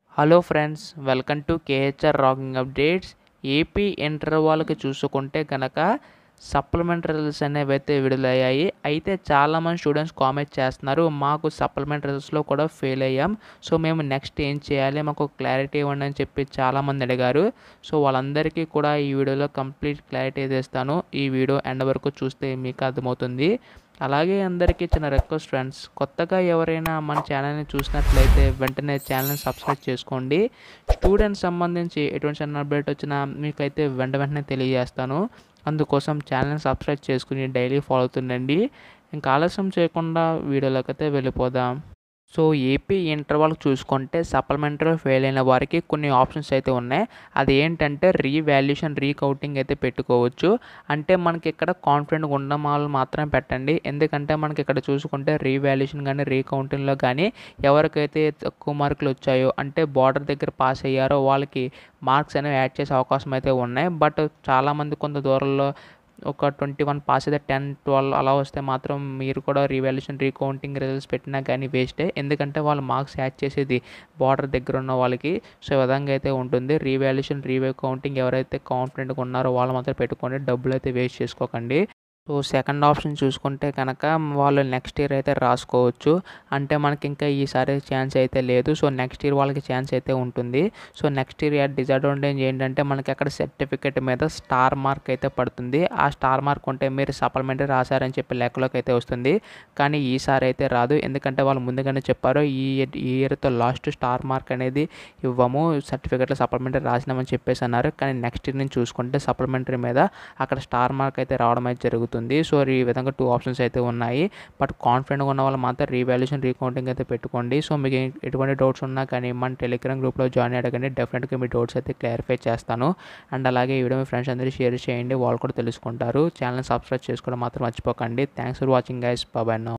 hello friends welcome to KHR rocking updates AP inter వాళ్ళకి చూసుకుంటే కనుక సప్లిమెంటరీ రిజల్ట్స్ అనేవి అయితే విడుదలయ్యాయి అయితే చాలామంది స్టూడెంట్స్ కామెంట్ చేస్తున్నారు మాకు సప్లిమెంటరీ రిజల్ట్స్లో కూడా ఫెయిల్ అయ్యాం సో మేము నెక్స్ట్ ఏం చేయాలి మాకు క్లారిటీ ఇవ్వండి అని చెప్పి చాలామంది అడిగారు సో వాళ్ళందరికీ కూడా ఈ వీడియోలో కంప్లీట్ క్లారిటీ అయితే ఇస్తాను ఈ వీడియో ఎండ్ వరకు చూస్తే మీకు అర్థమవుతుంది అలాగే అందరికీ చిన్న రిక్వెస్ట్ ఫ్రెండ్స్ కొత్తగా ఎవరైనా మన ఛానల్ని చూసినట్లయితే వెంటనే ఛానల్ని సబ్స్క్రైబ్ చేసుకోండి స్టూడెంట్స్ సంబంధించి ఎటువంటి చిన్న అప్డేట్ వచ్చినా మీకైతే వెంట వెంటనే తెలియజేస్తాను అందుకోసం ఛానల్ని సబ్స్క్రైబ్ చేసుకుని డైలీ ఫాలో అవుతుండండి ఇంకా ఆలస్యం చేయకుండా వీడియోలోకి అయితే వెళ్ళిపోదాం సో ఏపీ ఇంటర్ వాళ్ళకి చూసుకుంటే సప్లిమెంటరీ ఫెయిల్ అయిన వారికి కొన్ని ఆప్షన్స్ అయితే ఉన్నాయి అది ఏంటంటే రీవాల్యుయేషన్ రీకౌంటింగ్ అయితే పెట్టుకోవచ్చు అంటే మనకి ఇక్కడ కాన్ఫిడెంట్గా ఉన్న వాళ్ళు మాత్రమే పెట్టండి ఎందుకంటే మనకి ఇక్కడ చూసుకుంటే రీవాల్యుయేషన్ కానీ రీకౌంటింగ్లో కానీ ఎవరికైతే తక్కువ మార్కులు వచ్చాయో అంటే బార్డర్ దగ్గర పాస్ అయ్యారో వాళ్ళకి మార్క్స్ అనేవి యాడ్ చేసే అవకాశం అయితే ఉన్నాయి బట్ చాలామంది కొంత దూరంలో ఒక ట్వంటీ వన్ పాస్ అయితే టెన్ ట్వెల్వ్ అలా వస్తే మాత్రం మీరు కూడా రీవాల్యుయేషన్ రీకౌంటింగ్ రిజల్ట్స్ పెట్టినా కానీ వేస్టే ఎందుకంటే వాళ్ళు మార్క్స్ యాడ్ చేసేది బార్డర్ దగ్గర ఉన్న వాళ్ళకి సో ఈ విధంగా అయితే ఉంటుంది రీవాల్యుయేషన్ రీవే కౌంటింగ్ ఎవరైతే కాన్ఫిడెంట్గా ఉన్నారో వాళ్ళు మాత్రం పెట్టుకోండి డబ్బులు అయితే వేస్ట్ చేసుకోకండి సో సెకండ్ ఆప్షన్ చూసుకుంటే కనుక వాళ్ళు నెక్స్ట్ ఇయర్ అయితే రాసుకోవచ్చు అంటే మనకి ఇంకా ఈసారి ఛాన్స్ అయితే లేదు సో నెక్స్ట్ ఇయర్ వాళ్ళకి ఛాన్స్ అయితే ఉంటుంది సో నెక్స్ట్ ఇయర్ డిసడ్వాంటేజ్ ఏంటంటే మనకి అక్కడ సర్టిఫికేట్ మీద స్టార్ మార్క్ అయితే పడుతుంది ఆ స్టార్ మార్క్ ఉంటే మీరు సప్లిమెంటరీ రాశారని చెప్పి లెక్కలోకి అయితే వస్తుంది కానీ ఈసారి అయితే రాదు ఎందుకంటే వాళ్ళు ముందుగానే చెప్పారు ఈ ఈ ఇయర్తో లాస్ట్ స్టార్ మార్క్ అనేది ఇవ్వము సర్టిఫికేట్లో సప్లిమెంటరీ రాసినామని చెప్పేసి అన్నారు కానీ నెక్స్ట్ ఇయర్ నుంచి చూసుకుంటే సప్లిమెంటరీ మీద అక్కడ స్టార్ మార్క్ అయితే రావడం అయితే జరుగుతుంది సో ఈ విధంగా టూ ఆప్షన్స్ అయితే ఉన్నాయి బట్ కాన్ఫిడెంట్గా ఉన్న వాళ్ళు మాత్రం రీవాల్యుయేషన్ రీకౌంటింగ్ అయితే పెట్టుకోండి సో మీకు ఎటువంటి డౌట్స్ ఉన్నా కానీ మన టెలిగ్రామ్ గ్రూప్లో జాయిన్ అడగండి డెఫినెట్గా మీ డౌట్స్ అయితే క్లారిఫై చేస్తాను అండ్ అలాగే ఈ వీడియో మీ ఫ్రెండ్స్ అందరూ షేర్ చేయండి వాళ్ళు కూడా తెలుసుకుంటారు ఛానల్ సబ్స్క్రైబ్ చేసుకోవడం మాత్రం మర్చిపోకండి థ్యాంక్స్ ఫర్ వాచింగ్ గైస్ బాబాయ్ నో